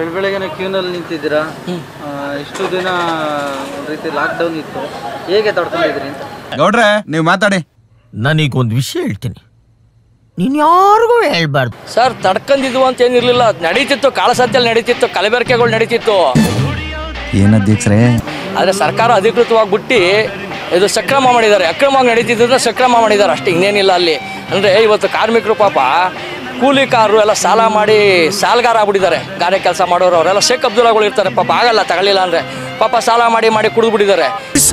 ಬೆಳ ಬೆಳಗ್ಗೆನೆ ಕ್ಯೂನಲ್ಲಿ ನಿಂತಿದ್ದೀರಾ ಆ, ಇಷ್ಟು ದಿನ ಒಂದು ರೀತಿ ಲಾಕ್ಡೌನ್ ಇತ್ತು ಹೇಗೆ ತಡ್ಕೊಂಡಿದ್ರಿ ಅಂತ ಗೌಡ್ರೆ ನೀವು ಮಾತಾಡಿ ನಾನೀಗೊಂದು ವಿಷಯ ಹೇಳ್ತೀನಿ ನೀನು ಯಾರಿಗೂ ಹೇಳ್ಬಾರ್ದು ಸರ್ ತಡ್ಕೊಂಡಿದ್ವು ಅಂತ ಏನಿರ್ಲಿಲ್ಲ ನಡೀತಿತ್ತು ಕಾಳಸಂತೆಯಲ್ಲಿ ನಡೀತಿತ್ತು ಕಲಬೆರಕೆಗಳು ನಡೀತಿತ್ತು ಏನ್ ಅಧ್ಯಕ್ಷರೇ ಆದರೆ ಸರ್ಕಾರ ಅಧಿಕೃತವಾಗಿ ಬಿಟ್ಟು ಇದು ಸಕ್ರಮ ಮಾಡಿದ್ದಾರೆ ಅಕ್ರಮವಾಗಿ ನಡೀತಿದ್ದನ್ನ ಸಕ್ರಮ ಮಾಡಿದ್ದಾರೆ ಅಷ್ಟೇ ಇನ್ನೇನಿಲ್ಲ ಅಲ್ಲಿ ಅಂದರೆ ಇವತ್ತು ಕಾರ್ಮಿಕರು ಪಾಪ ಕೂಲಿಕಾರರು ಎಲ್ಲ ಸಾಲ ಮಾಡಿ ಸಾಲಗಾರ ಆಗ್ಬಿಟ್ಟಿದ್ದಾರೆ ಗಾರೆ ಕೆಲಸ ಮಾಡೋರು ಅವರೆಲ್ಲ ಶೇಖ್ ಅಬ್ದುಲ್ಲಾಗಳು ಇರ್ತಾರೆ ಪಾಪ ಆಗಲ್ಲ ತಗೊಳ್ಳಿಲ್ಲ ಅಂದರೆ ಪಾಪ ಸಾಲ ಮಾಡಿ ಮಾಡಿ ಕುಡಿದು ಬಿಟ್ಟಿದ್ದಾರೆ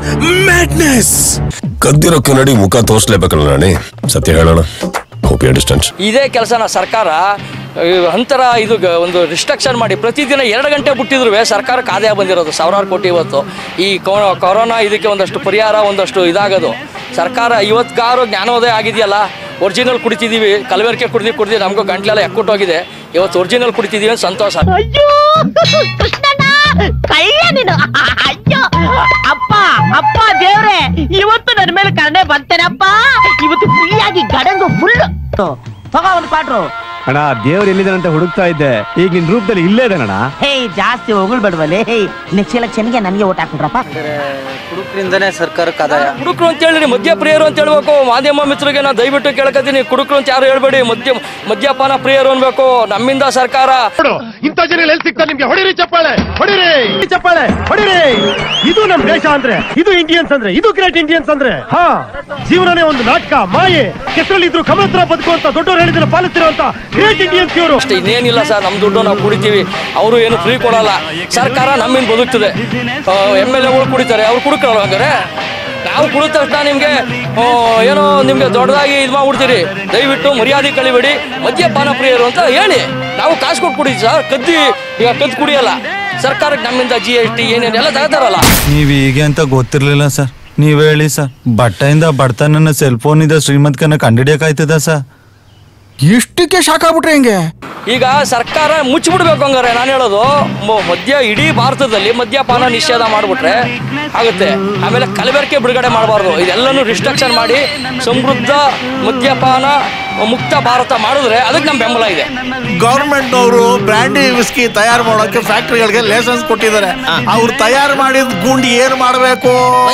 ಕದ್ದಿರೋ ಕಿನ್ನಡಿ ಮುಖ ತೋರಿಸ್ಲೇಬೇಕಲ್ಲ ನಾಣಿ ಸತ್ಯ ಹೇಳೋಣ ಹೋಪ್ ಯು ಅಂಡರ್ಸ್ಟ್ಯಾಂಡ್ ಇದೇ ಕೆಲಸನ ಸರ್ಕಾರ ಈ ಅಂತರ ಇದು ಗ- ಒಂದು ರಿಸ್ಟ್ರಿಕ್ಷನ್ ಮಾಡಿ ಪ್ರತಿದಿನ ಎರಡು ಗಂಟೆ ಬಿಟ್ಟಿದ್ರು ಸರ್ಕಾರಕ್ಕೆ ಆದಾಯ ಬಂದಿರೋದು ಸಾವಿರಾರು ಕೋಟಿ ಇವತ್ತು ಈ ಕೊ- ಕೊರೋನಾ ಇದಕ್ಕೆ ಒಂದಷ್ಟು ಪರಿಹಾರ ಒಂದಷ್ಟು ಇದಾಗೋದು ಸರ್ಕಾರ ಇವತ್ತಿಗಾರು ಜ್ಞಾನೋದಯ ಆಗಿದೆಯಲ್ಲ ಒರಿಜಿನಲ್ ಕುಡಿತಿದ್ದೀವಿ ಕಲಬೆರಕೆ ಕುಡ್ದು ಕುಡ್ದು ನಮಗೂ ಗಂಟ್ಲೆಲ್ಲ ಎಕ್ಕುಟ್ಟೋಗಿದೆ ಇವತ್ತು ಒರಿಜಿನಲ್ ಕುಡಿತಿದ್ದೀವಿ ಅಂತ ಸಂತೋಷ ಅಯ್ಯೋ ಕೃಷ್ಣಣ್ಣ ಕಳ್ಳ ನೀನು ಅಯ್ಯೋ ಅಪ್ಪ ಅಪ್ಪ ದೇವ್ರೆ ಇವತ್ತು ನನ್ನ ಮೇಲೆ ಕರುಣೆ ಬಂತೇನಪ್ಪ ಇವತ್ತು ಫ್ರೀಯಾಗಿ ಗಡಂಗು ಫುಲ್ ತಗೋ ಒಂದು ಕ್ವಾಟ್ರು ಅಣ್ಣ ದೇವ್ರು ಎಲ್ಲಿದ್ದಾನಂತ ಹುಡುಕ್ತಾ ಇದ್ದೆ ಈಗ ನಿನ್ ರೂಪದಲ್ಲಿ ಇಲ್ಲೇ ಇದ್ದಾನಣ್ಣ ಹೇ ಜಾಸ್ತಿ ಹೊಗಳ್ಬೇಡವಲ್ಲೇ ಹೇ ನೆಕ್ಸ್ಟ್ ಎಲೆಕ್ಷನ್ಗೆ ನನಗೆ ಓಟ್ ಹಾಕ್ಬಿಟ್ರಪ್ಪ ಅಂದರೆ ಕುಡುಕರಿಂದನೇ ಸರ್ಕಾರಕ್ಕೆ ಆದಾಯ ಕುಡುಕರು ಅಂತ ಹೇಳಿರಿ ಮದ್ಯ ಪ್ರಿಯರು ಅಂತ ಹೇಳ್ಬೇಕು ಮಾಧ್ಯಮ ಮಿತ್ರರಿಗೆ ನಾನು ದಯವಿಟ್ಟು ಕೇಳ್ಕೊತೀನಿ ಕುಡುಕರು ಅಂತ ಯಾರು ಹೇಳ್ಬೇಡಿ ಮದ್ಯ ಮದ್ಯಪಾನ ಪ್ರಿಯರು ಅನ್ಬೇಕು ನಮ್ಮಿಂದ ಸರ್ಕಾರ ಇಂಥ ಜನ ಎಲ್ಲಿ ಸಿಗ್ತಾರೆ ನಿಮ್ಗೆ ಹೊಡಿರಿ ಚಪ್ಪಾಳೆ ಹೊಡಿರಿ ಚಪ್ಪಾಳೆ ಹೊಡಿರಿ ಇದು ನಮ್ ದೇಶ ಅಂದ್ರೆ ಇದು ಇಂಡಿಯನ್ಸ್ ಅಂದ್ರೆ ಇದು ಗ್ರೇಟ್ ಇಂಡಿಯನ್ಸ್ ಅಂದ್ರೆ ಹಾ ಜೀವನನೇ ಒಂದು ನಾಟಕ ಮಾಯೆ ಕೆಸರಲ್ಲಿದ್ರು ಕಮಲತ್ರ ಬದುಕುವಂತ ದೊಡ್ಡವರು ಹೇಳಿದ್ರೆ ಪಾಲಿಸ್ತಿರುವಂತ ಗ್ರೇಟ್ ಇಂಡಿಯನ್ಸ್ ಇವರು ಅಷ್ಟೇ ಇನ್ನೇನಿಲ್ಲ ಸರ್ ನಮ್ಮ ದುಡ್ಡು ನಾವು ಕುಡಿತೀವಿ ಅವರು ಏನು ಫ್ರೀ ಕೊಡಲ್ಲ ಸರ್ಕಾರ ನಮ್ಮಿಂದ ಬದುಕ್ತದೆ ಎಮ್ ಎಲ್ ಎಗಳು ಕುಡಿತಾರೆ ಅವ್ರು ಕುಡುಕಲ್ಲ ಹಂಗಾರೆ ನಾವು ಕುಡಿದ ತಕ್ಷಣ ನಿಮಗೆ ಏನೋ ನಿಮಗೆ ದೊಡ್ಡದಾಗಿ ಇದು ಮಾಡ್ಬಿಡ್ತೀರಿ ದಯವಿಟ್ಟು ಮರ್ಯಾದೆ ಕಳಿಬೇಡಿ ಮದ್ಯಪಾನ ಪ್ರಿಯರು ಅಂತ ಹೇಳಿ ನಾವು ಕಾಸು ಕೊಟ್ಟು ಕುಡಿತೀವಿ ಸರ್ ಕದ್ದಿ ಈಗ ಕದ್ದು ಕುಡಿಯಲ್ಲ ಸರ್ಕಾರಕ್ಕೆ ನಮ್ಮಿಂದ ಜಿ ಎಸ್ ಟಿ ಏನೇನೆಲ್ಲ ತಗೋತಾರಲ್ಲ ನೀವ್ ಹೀಗೆ ಅಂತ ಗೊತ್ತಿರ್ಲಿಲ್ಲ ಸರ್ ನೀವ್ ಹೇಳಿ ಸರ್ ಬಟ್ಟೆಯಿಂದ ಬಡತನನ ಸೆಲ್ ಫೋನ್ ಇಂದ ಶ್ರೀಮಂತಕನ ಕಂಡಿಡಿಯಕಾಯ್ತದ ಸರ್ ಇಷ್ಟಕ್ಕೆ ಶಾಕ್ ಆಗ್ಬಿಟ್ರೆ ಹೆಂಗೆ ಈಗ ಸರ್ಕಾರ ಮುಚ್ಚಿಬಿಡ್ಬೇಕು ಹಂಗಾರೆ ನಾನು ಹೇಳೋದು ಮ- ಮದ್ಯ ಇಡೀ ಭಾರತದಲ್ಲಿ ಮದ್ಯಪಾನ ನಿಷೇಧ ಮಾಡಿಬಿಟ್ರೆ ಆಗುತ್ತೆ ಆಮೇಲೆ ಕಲಬೆರಕೆ ಬಿಡುಗಡೆ ಮಾಡಬಾರ್ದು ಇದೆಲ್ಲನೂ ರಿಸ್ಟ್ರಿಕ್ಷನ್ ಮಾಡಿ ಸಮೃದ್ಧ ಮದ್ಯಪಾನ ಮುಕ್ತ ಭಾರತ ಮಾಡಿದ್ರೆ ಅದಕ್ಕೆ ನಮ್ಮ ಬೆಂಬಲ ಇದೆ ಗೌರ್ಮೆಂಟ್ ಅವರು ಬ್ರ್ಯಾಂಡಿ ವಿಸ್ಕಿ ತಯಾರು ಮಾಡೋಕೆ ಫ್ಯಾಕ್ಟರಿಗಳಿಗೆ ಲೈಸೆನ್ಸ್ ಕೊಟ್ಟಿದ್ದಾರೆ ಅವ್ರು ತಯಾರು ಮಾಡಿದ ಗುಂಡಿ ಏನ್ ಮಾಡಬೇಕು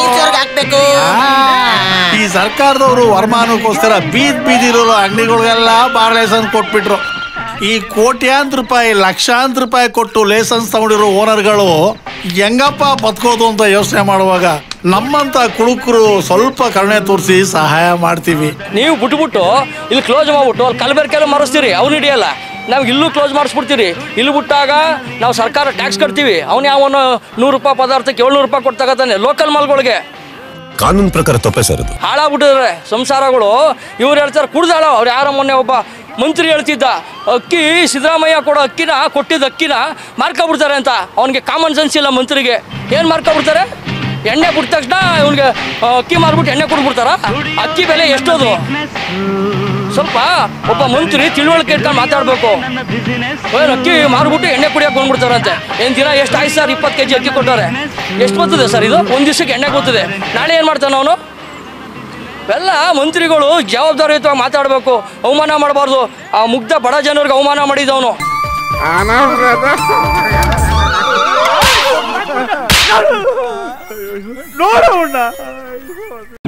ಈ ಸರ್ಕಾರದವರು ವರಮಾನಕ್ಕೋಸ್ಕರ ಬೀದ್ ಬೀದಿರೋ ಅಂಗಡಿಗಳಿಗೆಲ್ಲ ಬಾರ್ ಲೈಸೆನ್ಸ್ ಕೊಟ್ಬಿಟ್ರು ಈ ಕೋಟ್ಯಾಂತರ ರೂಪಾಯಿ ಲಕ್ಷಾಂತರ ರೂಪಾಯಿ ಕೊಟ್ಟು ಲೈಸೆನ್ಸ್ ತಗೊಂಡಿರೋ ಓನರ್ಗಳು ಹೆಂಗಪ್ಪ ಬದುಕೋದು ಅಂತ ಯೋಚನೆ ಮಾಡುವಾಗ ನಮ್ಮಂತ ಕುಡುಕರು ಸ್ವಲ್ಪ ಕರುಣೆ ತೋರಿಸಿ ಸಹಾಯ ಮಾಡ್ತೀವಿ ನೀವು ಬಿಟ್ಬಿಟ್ಟು ಇಲ್ಲಿ ಕ್ಲೋಸ್ ಮಾಡ್ಬಿಟ್ಟು ಅಲ್ಲಿ ಕಲಬೆರಕೆಲ್ಲ ಮರೆಸ್ತೀರಿ ಅವ್ನು ಹಿಡಿಯಲ್ಲ ನಾವು ಇಲ್ಲೂ ಕ್ಲೋಸ್ ಮಾಡಿಸ್ಬಿಡ್ತೀರಿ ಇಲ್ಲಿ ಬಿಟ್ಟಾಗ ನಾವು ಸರ್ಕಾರ ಟ್ಯಾಕ್ಸ್ ಕಟ್ತೀವಿ ಅವ್ನು ಯಾವನು ನೂರು ರೂಪಾಯಿ ಪದಾರ್ಥಕ್ಕೆ ಏಳ್ನೂರು ರೂಪಾಯಿ ಕೊಟ್ಟು ತಗೋತಾನೆ ಲೋಕಲ್ ಮಾಲ್ಗಳಿಗೆ ಕಾನೂನು ಪ್ರಕಾರ ತಪ್ಪೇ ಸರ್ ಇದು ಹಾಳಾಗ್ಬಿಟ್ಟಿದ್ದಾರೆ ಸಂಸಾರಗಳು ಇವ್ರು ಹೇಳ್ತಾರೆ ಕುಡ್ದಾಳ ಅವ್ರು ಯಾರ ಮೊನ್ನೆ ಒಬ್ಬ ಮಂತ್ರಿ ಹೇಳ್ತಿದ್ದ ಅಕ್ಕಿ ಸಿದ್ದರಾಮಯ್ಯ ಕೊಡೋ ಅಕ್ಕಿನ ಕೊಟ್ಟಿದ್ದ ಅಕ್ಕಿನ ಮಾರ್ಕೊಬಿಡ್ತಾರೆ ಅಂತ ಅವನಿಗೆ ಕಾಮನ್ ಸೆನ್ಸ್ ಇಲ್ಲ ಮಂತ್ರಿಗೆ ಏನು ಮಾರ್ಕೊಬಿಡ್ತಾರೆ ಎಣ್ಣೆ ಬಿಟ್ಟ ತಕ್ಷಣ ಇವನಿಗೆ ಅಕ್ಕಿ ಮಾರ್ಬಿಟ್ಟು ಎಣ್ಣೆ ಕೊಟ್ಬಿಡ್ತಾರ ಅಕ್ಕಿ ಬೆಲೆ ಎಷ್ಟೋದು ಸ್ವಲ್ಪ ಒಬ್ಬ ಮಂತ್ರಿ ತಿಳುವಳಿಕೆ ಇಟ್ಕೊಂಡು ಮಾತಾಡ್ಬೇಕು ಏನ್ ಅಕ್ಕಿ ಮಾರ್ಬಿಟ್ಟು ಎಣ್ಣೆ ಕುಡಿಯಕ್ಕೆ ಬಂದ್ಬಿಡ್ತಾರಂತೆ ಏನ್ ದಿನ ಎಷ್ಟು ಆಯ್ತು ಸರ್ ಇಪ್ಪತ್ತು ಕೆ ಜಿ ಅಕ್ಕಿ ಕೊಟ್ಟವ್ರೆ ಎಷ್ಟು ಬರ್ತದೆ ಸರ್ ಇದು ಒಂದು ದಿವಸಕ್ಕೆ ಎಣ್ಣೆ ಗೊತ್ತಿದೆ ನಾಳೆ ಏನು ಮಾಡ್ತಾನೆ ಅವನು ಎಲ್ಲ ಮಂತ್ರಿಗಳು ಜವಾಬ್ದಾರಿಯುತವಾಗಿ ಮಾತಾಡಬೇಕು ಅವಮಾನ ಮಾಡಬಾರ್ದು ಆ ಮುಗ್ಧ ಬಡ ಜನರಿಗೆ ಅವಮಾನ ಮಾಡಿದವನು ನೋಡೋಣ